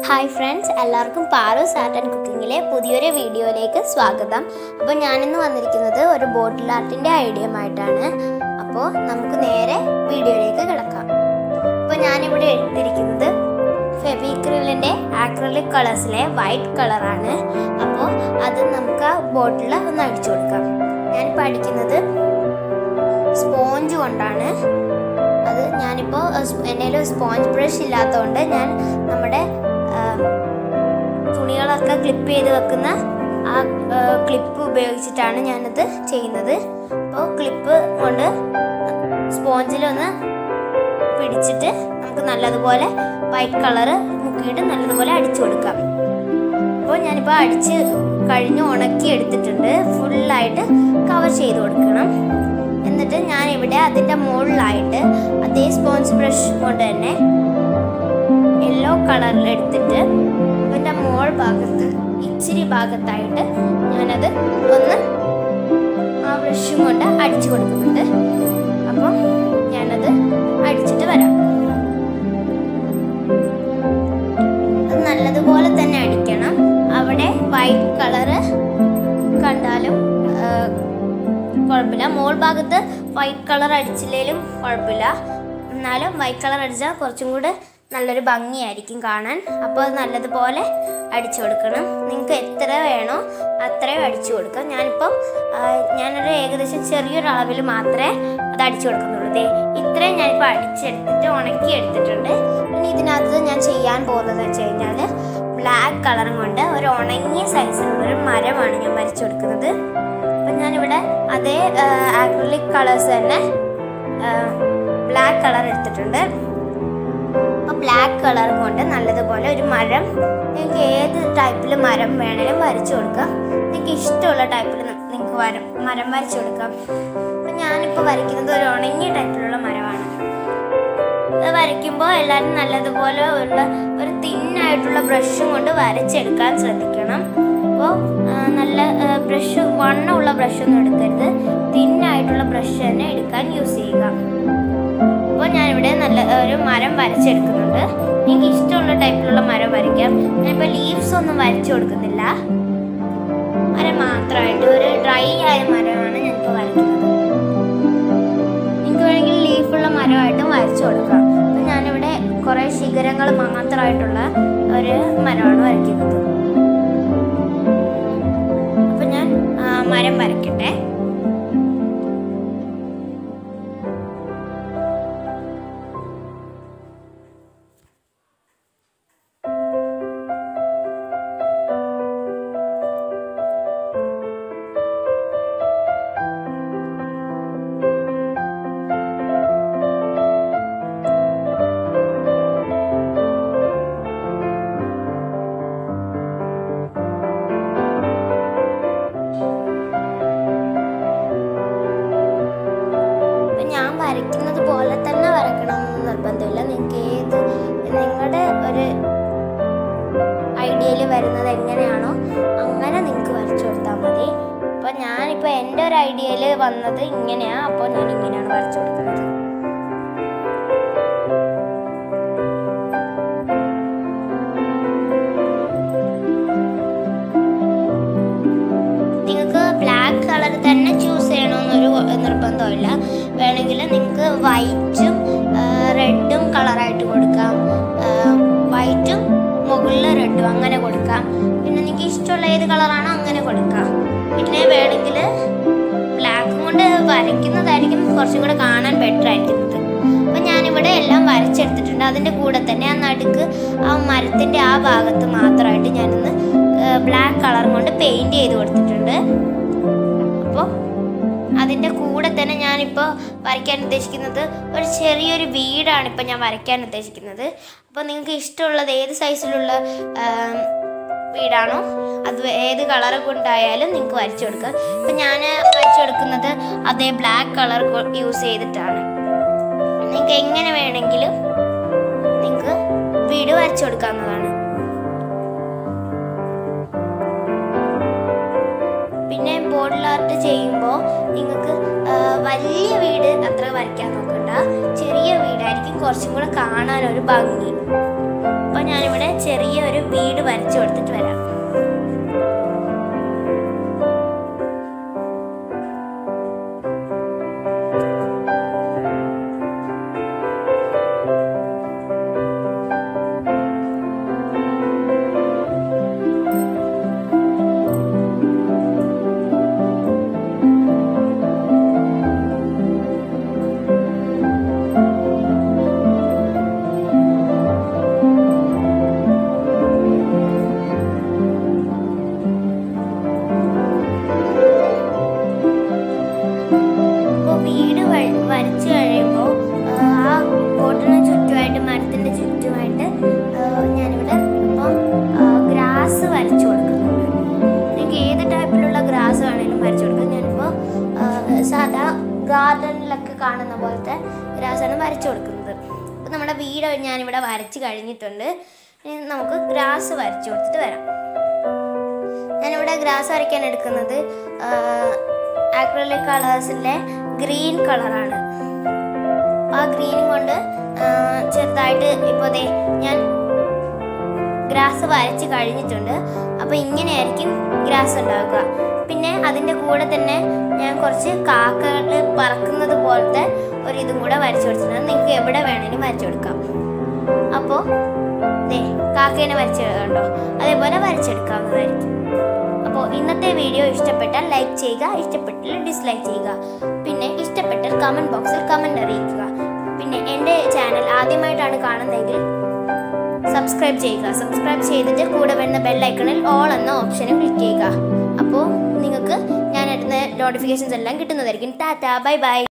hi friends എല്ലാവർക്കും പാറു സാറ്റ് and കുക്കിങ്ങിലെ പുതിയൊരു വീഡിയോയിലേക്ക് സ്വാഗതം അപ്പോൾ ഞാനിന്ന് വന്നിരിക്കുന്നത് ഒരു ബോട്ടിൽ ആർട്ടിൻ്റെ ഐഡിയയുമായിട്ടാണ് അപ്പോൾ നമുക്ക് നേരെ വീഡിയോയിലേക്ക് കിടക്കാം അപ്പോൾ ഞാനിവിടെ എടുത്തിരിക്കുന്നത് ഫെവിക്രിലിൻ്റെ ആക്രലിക് കളേഴ്സിലെ വൈറ്റ് കളറാണ് അപ്പോൾ അത് നമുക്ക് ആ ബോട്ടിൽ ഒന്ന് അടിച്ചു കൊടുക്കാം ഞാനിപ്പോൾ അടിക്കുന്നത് സ്പോഞ്ച് കൊണ്ടാണ് അത് ഞാനിപ്പോൾ എൻ്റെ കയ്യിൽ സ്പോഞ്ച് ബ്രഷ് ഇല്ലാത്തതുകൊണ്ട് ഞാൻ നമ്മുടെ ആ, തുണികളൊക്കെ ക്ലിപ്പ് ചെയ്ത് വെക്കുന്ന ആ ക്ലിപ്പ് ഉപയോഗിച്ചിട്ടാണ് ഞാനത് ചെയ്യുന്നത് അപ്പോൾ ക്ലിപ്പ് കൊണ്ട് സ്പോഞ്ചിലൊന്ന് പിടിച്ചിട്ട് നമുക്ക് നല്ലതുപോലെ വൈറ്റ് കളറ് മുക്കിയിട്ട് നല്ലതുപോലെ അടിച്ചു കൊടുക്കാം അപ്പോൾ ഞാനിപ്പോൾ അടിച്ച് കഴിഞ്ഞ് ഉണക്കി എടുത്തിട്ടുണ്ട് ഫുള്ളായിട്ട് കവർ ചെയ്ത് കൊടുക്കണം എന്നിട്ട് ഞാൻ ഇവിടെ അതിൻ്റെ മുകളിലായിട്ട് അതേ സ്പോഞ്ച് ബ്രഷ് കൊണ്ട് തന്നെ യെല്ലോ കളറിൽ എടുത്തിട്ട് അതിൻ്റെ മോൾ ഭാഗത്ത് ഇച്ചിരി ഭാഗത്തായിട്ട് ഞാനത് ഒന്ന് ആ ബ്രഷും കൊണ്ട് അടിച്ചു കൊടുക്കുന്നുണ്ട് അപ്പം ഞാനത് അടിച്ചിട്ട് വരാം അത് നല്ലതുപോലെ തന്നെ അടിക്കണം അവിടെ വൈറ്റ് കളറ് കണ്ടാലും ആ, കുഴപ്പമില്ല മോൾ ഭാഗത്ത് വൈറ്റ് കളർ അടിച്ചില്ലെങ്കിലും കുഴപ്പമില്ല എന്നാലും വൈറ്റ് കളർ അടിച്ചാൽ കുറച്ചും കൂടെ നല്ലൊരു ഭംഗിയായിരിക്കും കാണാൻ അപ്പോൾ അത് നല്ലതുപോലെ അടിച്ചു കൊടുക്കണം നിങ്ങൾക്ക് എത്ര വേണോ അത്രയും അടിച്ചു കൊടുക്കാം ഞാനിപ്പം ആ, ഞാനൊരു ഏകദേശം ചെറിയൊരു അളവിൽ മാത്രമേ അത് അടിച്ചു കൊടുക്കുന്നുള്ളൂ ദേ ഇത്രയും ഞാനിപ്പോൾ അടിച്ചെടുത്തിട്ട് ഉണക്കി എടുത്തിട്ടുണ്ട് പിന്നെ ഇതിനകത്ത് ഞാൻ ചെയ്യാൻ പോകുന്നത് വെച്ച് കഴിഞ്ഞാൽ ബ്ലാക്ക് കളറും കൊണ്ട് ഒരു ഉണങ്ങിയ സൈസിലുള്ള ഒരു മരമാണ് ഞാൻ വരച്ചു കൊടുക്കുന്നത് അപ്പം ഞാനിവിടെ അതേ ആക്രിലിക് കളേഴ്സ് തന്നെ ബ്ലാക്ക് കളർ എടുത്തിട്ടുണ്ട് അപ്പോൾ ബ്ലാക്ക് കളറും കൊണ്ട് നല്ലതുപോലെ ഒരു മരം നിങ്ങൾക്ക് ഏത് ടൈപ്പിൽ മരം വേണേലും വരച്ചു കൊടുക്കാം നിങ്ങൾക്ക് ഇഷ്ടമുള്ള ടൈപ്പിൽ നിങ്ങൾക്ക് വരം മരം വരച്ചു കൊടുക്കാം അപ്പം ഞാനിപ്പോൾ വരയ്ക്കുന്നത് ഒരു ഉണങ്ങിയ ടൈപ്പിലുള്ള മരമാണ് ഇത് വരയ്ക്കുമ്പോൾ എല്ലാവരും നല്ലതുപോലെ ഉള്ള ഒരു തിന്നായിട്ടുള്ള ബ്രഷും കൊണ്ട് വരച്ചെടുക്കാൻ ശ്രദ്ധിക്കണം അപ്പോൾ നല്ല ബ്രഷ് വണ്ണമുള്ള ബ്രഷൊന്നും എടുക്കരുത് തിന്നായിട്ടുള്ള ബ്രഷ് തന്നെ എടുക്കാൻ യൂസ് ചെയ്യുക അപ്പോൾ ഞാനിവിടെ നല്ല ഒരു മരം വരച്ചെടുക്കുന്നുണ്ട് എനിക്ക് ഇഷ്ടമുള്ള ടൈപ്പിലുള്ള മരം വരയ്ക്കാം ഞാനിപ്പോൾ ലീവ്സ് ഒന്നും വരച്ചു കൊടുക്കുന്നില്ല മരം മാത്രമായിട്ട് ഒരു ഡ്രൈ ആയ മരമാണ് ഞാനിപ്പോൾ വരയ്ക്കുന്നത് നിങ്ങൾക്ക് വേണമെങ്കിൽ ലീഫുള്ള മരമായിട്ടും വരച്ചു കൊടുക്കാം അപ്പം ഞാനിവിടെ കുറേ ശിഖരങ്ങൾ മാത്രമായിട്ടുള്ള ഒരു മരമാണ് വരയ്ക്കുന്നത് അപ്പം ഞാൻ ആ, മരം വരയ്ക്കട്ടെ ഇപ്പം ഞാൻ വരയ്ക്കുന്നത് പോലെ തന്നെ വരയ്ക്കണമെന്ന് നിർബന്ധമില്ല നിങ്ങൾക്ക് ഏത് നിങ്ങളുടെ ഒരു ഐഡിയയിൽ വരുന്നത് എങ്ങനെയാണോ അങ്ങനെ നിങ്ങൾക്ക് വരച്ചു കൊടുത്താൽ മതി അപ്പോൾ ഞാനിപ്പോൾ എൻ്റെ ഒരു ഐഡിയയിൽ വന്നത് ഇങ്ങനെയാണ് അപ്പോൾ ഞാൻ ഇങ്ങനെയാണ് വരച്ചു കൊടുക്കുന്നത് നിങ്ങൾക്ക് ബ്ലാക്ക് കളർ തന്നെ ചൂസ് ചെയ്യണമെന്നൊരു നിർബന്ധമില്ല വേണമെങ്കിൽ നിങ്ങൾക്ക് വൈറ്റും റെഡും കളറായിട്ട് കൊടുക്കാം വൈറ്റും മുകളിൽ റെഡും അങ്ങനെ കൊടുക്കാം പിന്നെ നിങ്ങൾക്ക് ഇഷ്ടമുള്ള ഏത് കളറാണോ അങ്ങനെ കൊടുക്കാം പിന്നെ വേണമെങ്കിൽ ബ്ലാക്കും കൊണ്ട് വരയ്ക്കുന്നതായിരിക്കും കുറച്ചും കൂടെ കാണാൻ ബെറ്റർ ആയിരിക്കുന്നത് അപ്പം ഞാനിവിടെ എല്ലാം വരച്ചെടുത്തിട്ടുണ്ട് അതിൻ്റെ കൂടെ തന്നെ ആ നടുക്ക് ആ മരത്തിൻ്റെ ആ ഭാഗത്ത് മാത്രമായിട്ട് ഞാനൊന്ന് ബ്ലാക്ക് കളർ കൊണ്ട് പെയിൻറ് ചെയ്ത് കൊടുത്തിട്ടുണ്ട് അപ്പോൾ അതിൻ്റെ കൂടെ തന്നെ ഞാനിപ്പോൾ വരയ്ക്കാൻ ഉദ്ദേശിക്കുന്നത് ഒരു ചെറിയൊരു വീടാണ് ഇപ്പോൾ ഞാൻ വരയ്ക്കാൻ ഉദ്ദേശിക്കുന്നത് അപ്പോൾ നിങ്ങൾക്ക് ഇഷ്ടമുള്ളത് ഏത് സൈസിലുള്ള ആം, വീടാണോ അത് ഏത് കളർ കൊണ്ടായാലും നിങ്ങൾക്ക് വരച്ചു കൊടുക്കാം ഇപ്പം ഞാൻ വരച്ചു കൊടുക്കുന്നത് അതേ ബ്ലാക്ക് കളർ യൂസ് ചെയ്തിട്ടാണ് നിങ്ങൾക്ക് എങ്ങനെ വേണമെങ്കിലും നിങ്ങൾക്ക് വീട് വരച്ചു കൊടുക്കാവുന്നതാണ് പിന്നെ ബോർഡിൽ ആർട്ട് ചെയ്യുമ്പോൾ നിങ്ങൾക്ക് ആ, വലിയ വീട് അത്ര വരയ്ക്കാൻ നോക്കണ്ട ചെറിയ വീടായിരിക്കും കുറച്ചും കൂടെ കാണാനൊരു ഭംഗി അപ്പം അപ്പോൾ ഞാനിവിടെ ചെറിയ ഒരു വീട് വരച്ചു കൊടുത്തിട്ട് വരാം അപ്പോൾ വീട് വ- വരച്ചു കഴിയുമ്പോൾ ആ കോട്ടിന് ചുറ്റുമായിട്ട് മരത്തിൻ്റെ ചുറ്റുമായിട്ട് ആ, ഞാനിവിടെ ഇപ്പം ഗ്രാസ് വരച്ചു കൊടുക്കുന്നുണ്ട് നിങ്ങൾക്ക് ഏത് ടൈപ്പിലുള്ള ഗ്രാസ് വേണമെങ്കിലും വരച്ചു കൊടുക്കാം ഞാനിപ്പോൾ ആ, സാധാ ഗാർഡനിലൊക്കെ കാണുന്ന പോലത്തെ ഗ്രാസാണ് വരച്ചു കൊടുക്കുന്നത് അപ്പോൾ നമ്മുടെ വീട് ഞാനിവിടെ വരച്ച് കഴിഞ്ഞിട്ടുണ്ട് ഇനി നമുക്ക് ഗ്രാസ് വരച്ചു കൊടുത്തിട്ട് വരാം ഞാനിവിടെ ഗ്രാസ് വരയ്ക്കാൻ എടുക്കുന്നത് ആക്രലിക് കളേഴ്സിൻ്റെ ഗ്രീൻ കളറാണ് ആ ഗ്രീൻ കൊണ്ട് ആ, ചെറുതായിട്ട് ഇപ്പോൾ ദേ ഞാൻ ഗ്രാസ് വരച്ച് കഴിഞ്ഞിട്ടുണ്ട് അപ്പോൾ ഇങ്ങനെയായിരിക്കും ഗ്രാസ് ഉണ്ടാവുക പിന്നെ അതിൻ്റെ കൂടെ തന്നെ ഞാൻ കുറച്ച് കാക്കകൾ പറക്കുന്നത് പോലത്തെ ഒരു ഇതും കൂടെ വരച്ചു കൊടുത്തിട്ടുണ്ട് നിങ്ങൾക്ക് എവിടെ വേണമെങ്കിലും വരച്ചു കൊടുക്കാം അപ്പോൾ ദേ കാക്കേനെ വരച്ച് കണ്ടോ അതേപോലെ വരച്ചെടുക്കാവുന്നതായിരിക്കും അപ്പോൾ ഇന്നത്തെ വീഡിയോ ഇഷ്ടപ്പെട്ടാൽ ലൈക്ക് ചെയ്യുക ഇഷ്ടപ്പെട്ടില്ല ഡിസ്ലൈക്ക് ചെയ്യുക പിന്നെ ഇഷ്ടപ്പെട്ടാൽ കമൻറ്റ് ബോക്സിൽ കമൻറ്റ് അറിയിക്കുക പിന്നെ എൻ്റെ ചാനൽ ആദ്യമായിട്ടാണ് കാണുന്നതെങ്കിൽ സബ്സ്ക്രൈബ് ചെയ്യുക സബ്സ്ക്രൈബ് ചെയ്തിട്ട് കൂടെ വരുന്ന ബെല്ലൈക്കണിൽ ഓൾ എന്ന ഓപ്ഷന് ക്ലിക്ക് ചെയ്യുക അപ്പോൾ നിങ്ങൾക്ക് ഞാൻ ഇടുന്ന നോട്ടിഫിക്കേഷൻസ് എല്ലാം കിട്ടുന്നതായിരിക്കും ടാറ്റ ബൈ ബൈ